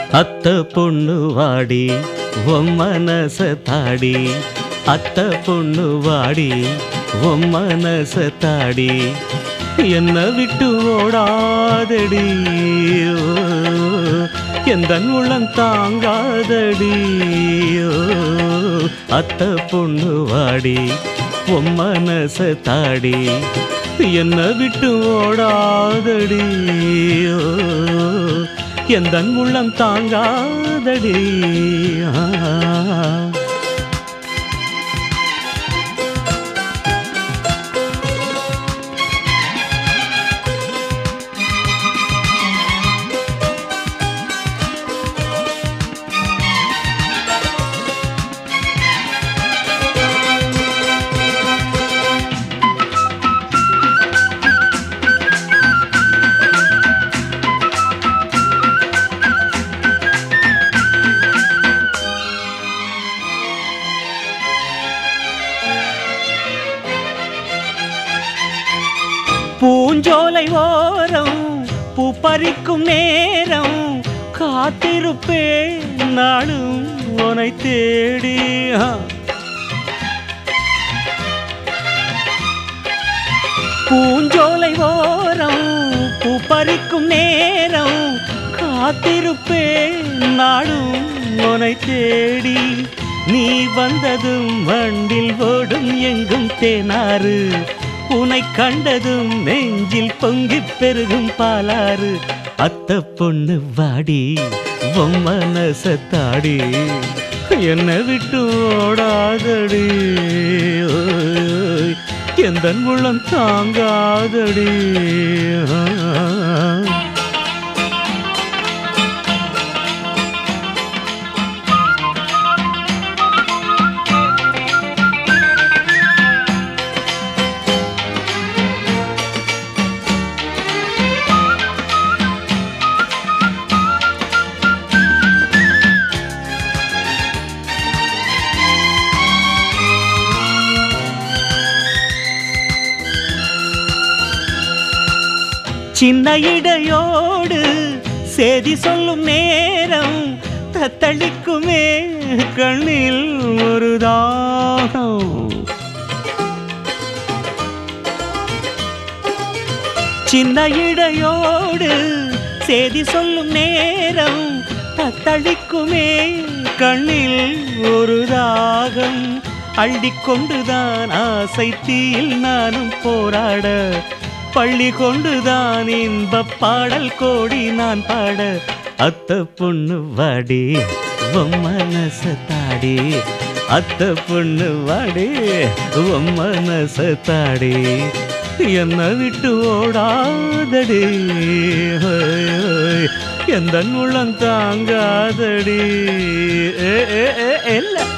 அத்த பொண்ணு வாடி உன் மனச தாடி அத்த பொண்ணு வாடி உன் மனச தாடி என்ன விட்டு ஓடாதடி ஓ, எந்த உள்ளம் தாங்காதடி ஓ, அத்த பொண்ணு வாடி உன் மனச தாடி என்ன விட்டு ஓடாதடி ஓ, எந்த உள்ளம் தாங்காதடி ஆ. பூஞ்சோலை ஓரம் பூ பறிக்கும் நேரம் காத்திருப்பேன் நாளும் உனை தேடி ஆ. பூஞ்சோலை ஓரம் பூ பறிக்கும் நேரம் காத்திருப்பேன் நாடும் உனை தேடி நீ வந்ததும் வண்டில் ஓடும் எங்கும் தேனாறு உனை கண்டதும் நெஞ்சில் பொங்கிப் பெருகும் பாலாறு அத்த பொண்ணு வாடி உன் மனச தாடி என்னை விட்டு ஓடாதடி ஓய், எந்த உள்ளம் தாங்காதடி ஆ. சின்ன இடையோடு செய்தி சொல்லும் நேரம் தத்தளிக்குமே கண்ணில் ஒரு தாகம் சின்ன இடையோடு செய்தி சொல்லும் நேரம் தத்தளிக்குமே கண்ணில் ஒரு தாகம் அள்ளிக்கொண்டுதான் ஆசை தீயில் நானும் போராட பள்ளி கொண்டுதான் இன்பப் பாடல் கோடி நான் பாட அத்த பொண்ணு வாடி உன் மனச தாடி அத்த பொண்ணு வாடி உன் மனச தாடி என்ன விட்டு ஓடாதடி ஹோய், ஹோய், எந்த உள்ளம் தாங்காதடி ஏ, ஏ, ஏ, இல்ல